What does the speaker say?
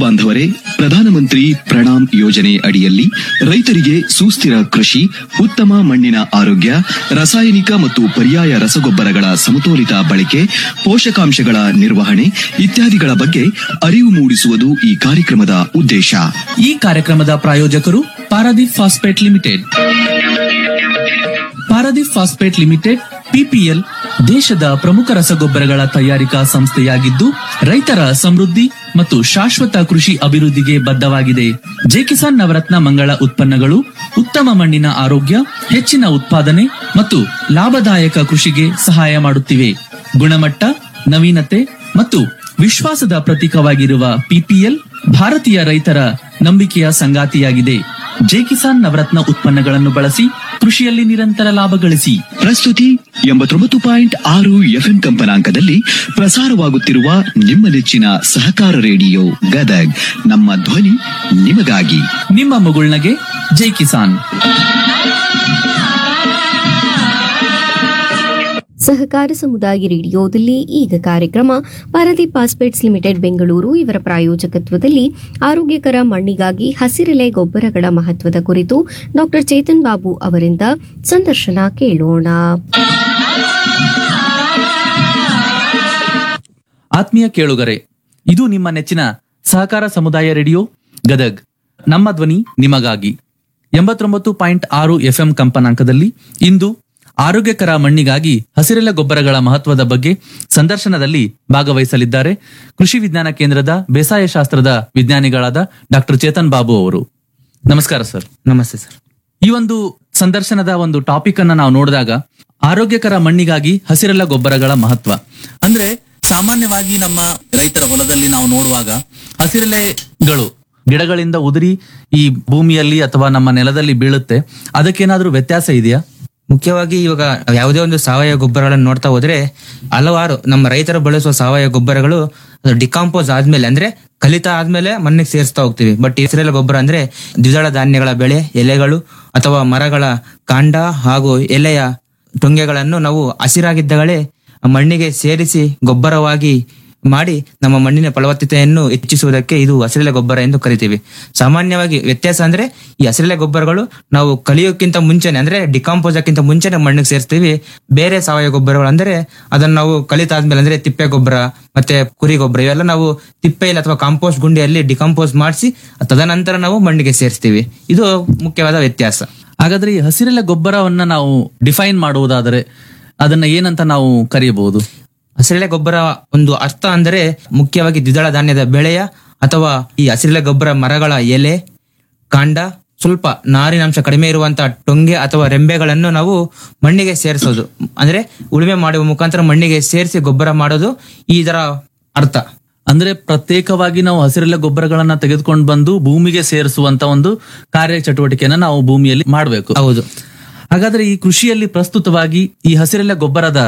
ಬಾಂಧವರೇ ಪ್ರಧಾನಮಂತ್ರಿ ಪ್ರಣಾಮ್ ಯೋಜನೆ ಅಡಿಯಲ್ಲಿ ರೈತರಿಗೆ ಸುಸ್ಥಿರ ಕೃಷಿ ಉತ್ತಮ ಮಣ್ಣಿನ ಆರೋಗ್ಯ ರಾಸಾಯನಿಕ ಮತ್ತು ಪರ್ಯಾಯ ರಸಗೊಬ್ಬರಗಳ ಸಮತೋಲಿತ ಬಳಕೆ ಪೋಷಕಾಂಶಗಳ ನಿರ್ವಹಣೆ ಇತ್ಯಾದಿಗಳ ಬಗ್ಗೆ ಅರಿವು ಮೂಡಿಸುವುದು ಈ ಕಾರ್ಯಕ್ರಮದ ಉದ್ದೇಶ ಈ ಕಾರ್ಯಕ್ರಮದ ಪ್ರಾಯೋಜಕರು Paradeep phosphate limited Paradeep phosphate limited PPL ದೇಶದ ಪ್ರಮುಖ ರಸಗೊಬ್ಬರಗಳ ತಯಾರಿಕಾ ಸಂಸ್ಥೆಯಾಗಿದ್ದು ರೈತರ ಸಮೃದ್ಧಿ ಮತ್ತು ಶಾಶ್ವತ ಕೃಷಿ ಅಭಿವೃದ್ಧಿಗೆ ಬದ್ಧವಾಗಿದೆ ಜೆಕಿಸಾನ್ ನವರತ್ನ ಮಂಗಳ ಉತ್ಪನ್ನಗಳು ಉತ್ತಮ ಮಣ್ಣಿನ ಆರೋಗ್ಯ ಹೆಚ್ಚಿನ ಉತ್ಪಾದನೆ ಮತ್ತು ಲಾಭದಾಯಕ ಕೃಷಿಗೆ ಸಹಾಯ ಮಾಡುತ್ತಿವೆ ಗುಣಮಟ್ಟ ನವೀನತೆ ಮತ್ತು ವಿಶ್ವಾಸದ ಪ್ರತೀಕವಾಗಿರುವ ಪಿಪಿಎಲ್ ಭಾರತೀಯ ರೈತರ ನಂಬಿಕೆಯ ಸಂಗಾತಿಯಾಗಿದೆ ಜೆ ಕಿಸಾನ್ ನವರತ್ನ ಉತ್ಪನ್ನಗಳನ್ನು ಬಳಸಿ ಕೃಷಿಯಲ್ಲಿ ನಿರಂತರ ಲಾಭ ಗಳಿಸಿ ಪ್ರಸ್ತುತಿ ಎಂಬತ್ತೊಂಬತ್ತು ಪಾಯಿಂಟ್ ಆರು ಎಫ್ಎಂ ಕಂಪನಾಂಕದಲ್ಲಿ ಪ್ರಸಾರವಾಗುತ್ತಿರುವ ನಿಮ್ಮ ನೆಚ್ಚಿನ ಸಹಕಾರ ರೇಡಿಯೋ ಗದಗ್ ನಮ್ಮ ಧ್ವನಿ ನಿಮಗಾಗಿ ನಿಮ್ಮ ಮುಗುಳ್ನಗೆ ಜೈ ಕಿಸಾನ್ ಸಹಕಾರ ಸಮುದಾಯ ರೇಡಿಯೋದಲ್ಲಿ ಈಗ ಕಾರ್ಯಕ್ರಮ ಪಾರದೀಪ್ ಪಾಸ್ಪೇಟ್ಸ್ ಲಿಮಿಟೆಡ್ ಬೆಂಗಳೂರು ಇವರ ಪ್ರಾಯೋಜಕತ್ವದಲ್ಲಿ ಆರೋಗ್ಯಕರ ಮಣ್ಣಿಗಾಗಿ ಹಸಿರೆಲೆ ಗೊಬ್ಬರಗಳ ಮಹತ್ವದ ಕುರಿತು ಡಾಕ್ಟರ್ ಚೇತನ್ ಬಾಬು ಅವರಿಂದ ಸಂದರ್ಶನ ಕೇಳೋಣ ಆತ್ಮೀಯ ಕೇಳುಗರೆ ಇದು ನಿಮ್ಮ ನೆಚ್ಚಿನ ಸಹಕಾರ ಸಮುದಾಯ ರೇಡಿಯೋ ಗದಗ್ ನಮ್ಮ ಧ್ವನಿ ನಿಮಗಾಗಿ ಎಂಬತ್ತೊಂಬತ್ತು ಪಾಯಿಂಟ್ ಆರು ಎಫ್ಎಂ ಕಂಪನಾಂಕದಲ್ಲಿ ಇಂದು ಆರೋಗ್ಯಕರ ಮಣ್ಣಿಗಾಗಿ ಹಸಿರೆಲೆ ಗೊಬ್ಬರಗಳ ಮಹತ್ವದ ಬಗ್ಗೆ ಸಂದರ್ಶನದಲ್ಲಿ ಭಾಗವಹಿಸಲಿದ್ದಾರೆ ಕೃಷಿ ವಿಜ್ಞಾನ ಕೇಂದ್ರದ ಬೇಸಾಯ ಶಾಸ್ತ್ರದ ವಿಜ್ಞಾನಿಗಳಾದ ಡಾಕ್ಟರ್ ಚೇತನ್ ಬಾಬು ಅವರು ನಮಸ್ಕಾರ ಸರ್ ನಮಸ್ತೆ ಸರ್ ಈ ಒಂದು ಸಂದರ್ಶನದ ಒಂದು ಟಾಪಿಕ್ ಅನ್ನ ನಾವು ನೋಡಿದಾಗ ಆರೋಗ್ಯಕರ ಮಣ್ಣಿಗಾಗಿ ಹಸಿರೆಲ್ಲ ಗೊಬ್ಬರಗಳ ಮಹತ್ವ ಅಂದ್ರೆ ಸಾಮಾನ್ಯವಾಗಿ ನಮ್ಮ ರೈತರ ಹೊಲದಲ್ಲಿ ನಾವು ನೋಡುವಾಗ ಹಸಿರೆಲೆಗಳು ಗಿಡಗಳಿಂದ ಉದುರಿ ಈ ಭೂಮಿಯಲ್ಲಿ ಅಥವಾ ನಮ್ಮ ನೆಲದಲ್ಲಿ ಬೀಳುತ್ತೆ ಅದಕ್ಕೇನಾದ್ರೂ ವ್ಯತ್ಯಾಸ ಇದೆಯಾ ಮುಖ್ಯವಾಗಿ ಇವಾಗ ಯಾವುದೇ ಒಂದು ಸಾವಯವ ಗೊಬ್ಬರಗಳನ್ನು ನೋಡ್ತಾ ಹೋದ್ರೆ ಹಲವಾರು ನಮ್ಮ ರೈತರು ಬಳಸುವ ಸಾವಯವ ಗೊಬ್ಬರಗಳು ಡಿಕಾಂಪೋಸ್ ಆದ್ಮೇಲೆ ಅಂದ್ರೆ ಕಲಿತ ಆದ್ಮೇಲೆ ಮಣ್ಣಿಗೆ ಸೇರಿಸ್ತಾ ಹೋಗ್ತೀವಿ ಬಟ್ ಹೆಸರೆಲ್ಲ ಗೊಬ್ಬರ ಅಂದ್ರೆ ದ್ವಿದಳ ಧಾನ್ಯಗಳ ಬೆಳೆ ಎಲೆಗಳು ಅಥವಾ ಮರಗಳ ಕಾಂಡ ಹಾಗೂ ಎಲೆಯ ಟೊಂಗೆಗಳನ್ನು ನಾವು ಹಸಿರಾಗಿದ್ದಗಳೇ ಮಣ್ಣಿಗೆ ಸೇರಿಸಿ ಗೊಬ್ಬರವಾಗಿ ಮಾಡಿ ನಮ್ಮ ಮಣ್ಣಿನ ಫಲವತ್ತತೆಯನ್ನು ಹೆಚ್ಚಿಸುವುದಕ್ಕೆ ಇದು ಹಸಿರೆಲೆ ಗೊಬ್ಬರ ಎಂದು ಕರಿತೀವಿ ಸಾಮಾನ್ಯವಾಗಿ ವ್ಯತ್ಯಾಸ ಅಂದ್ರೆ ಈ ಹಸಿರೆಲೆ ಗೊಬ್ಬರಗಳು ನಾವು ಕಲಿಯೋಕ್ಕಿಂತ ಮುಂಚೆನೆ ಅಂದ್ರೆ ಡಿಕಾಂಪೋಸ್ ಕ್ಕಿಂತ ಮುಂಚೆನೆ ಮಣ್ಣಿಗೆ ಸೇರಿಸ್ತೀವಿ ಬೇರೆ ಸಾವಯವ ಗೊಬ್ಬರಗಳು ಅಂದ್ರೆ ಅದನ್ನ ನಾವು ಕಲಿತಾದ್ಮೇಲೆ ಅಂದ್ರೆ ತಿಪ್ಪೆ ಗೊಬ್ಬರ ಮತ್ತೆ ಕುರಿ ಗೊಬ್ಬರ ಇವೆಲ್ಲ ನಾವು ತಿಪ್ಪೆಯಲ್ಲಿ ಅಥವಾ ಕಾಂಪೋಸ್ಟ್ ಗುಂಡಿಯಲ್ಲಿ ಡಿಕಾಂಪೋಸ್ ಮಾಡಿಸಿ ತದನಂತರ ನಾವು ಮಣ್ಣಿಗೆ ಸೇರಿಸ್ತೀವಿ ಇದು ಮುಖ್ಯವಾದ ವ್ಯತ್ಯಾಸ ಹಾಗಾದ್ರೆ ಈ ಹಸಿರೆಲೆ ಗೊಬ್ಬರವನ್ನ ನಾವು ಡಿಫೈನ್ ಮಾಡುವುದಾದರೆ ಅದನ್ನ ಏನಂತ ನಾವು ಕರೆಯಬಹುದು ಹಸಿರೆಲೆ ಗೊಬ್ಬರ ಒಂದು ಅರ್ಥ ಅಂದರೆ ಮುಖ್ಯವಾಗಿ ದ್ವಿದಳ ಧಾನ್ಯದ ಬೆಳೆಯ ಅಥವಾ ಈ ಹಸಿರೆಲೆ ಗೊಬ್ಬರ ಮರಗಳ ಎಲೆ ಕಾಂಡ ಸ್ವಲ್ಪ ನಾರಿನಾಂಶ ಕಡಿಮೆ ಇರುವಂತಹ ಟೊಂಗೆ ಅಥವಾ ರೆಂಬೆಗಳನ್ನು ನಾವು ಮಣ್ಣಿಗೆ ಸೇರಿಸೋದು ಅಂದ್ರೆ ಉಳುಮೆ ಮಾಡುವ ಮುಖಾಂತರ ಮಣ್ಣಿಗೆ ಸೇರಿಸಿ ಗೊಬ್ಬರ ಮಾಡೋದು ಇದರ ಅರ್ಥ ಅಂದ್ರೆ ಪ್ರತ್ಯೇಕವಾಗಿ ನಾವು ಹಸಿರೆಲೆ ಗೊಬ್ಬರಗಳನ್ನ ತೆಗೆದುಕೊಂಡು ಬಂದು ಭೂಮಿಗೆ ಸೇರಿಸುವಂತ ಒಂದು ಕಾರ್ಯ ಚಟುವಟಿಕೆಯನ್ನ ನಾವು ಭೂಮಿಯಲ್ಲಿ ಮಾಡಬೇಕು ಹೌದು ಹಾಗಾದ್ರೆ ಈ ಕೃಷಿಯಲ್ಲಿ ಪ್ರಸ್ತುತವಾಗಿ ಈ ಹಸಿರೆಲೆ ಗೊಬ್ಬರದ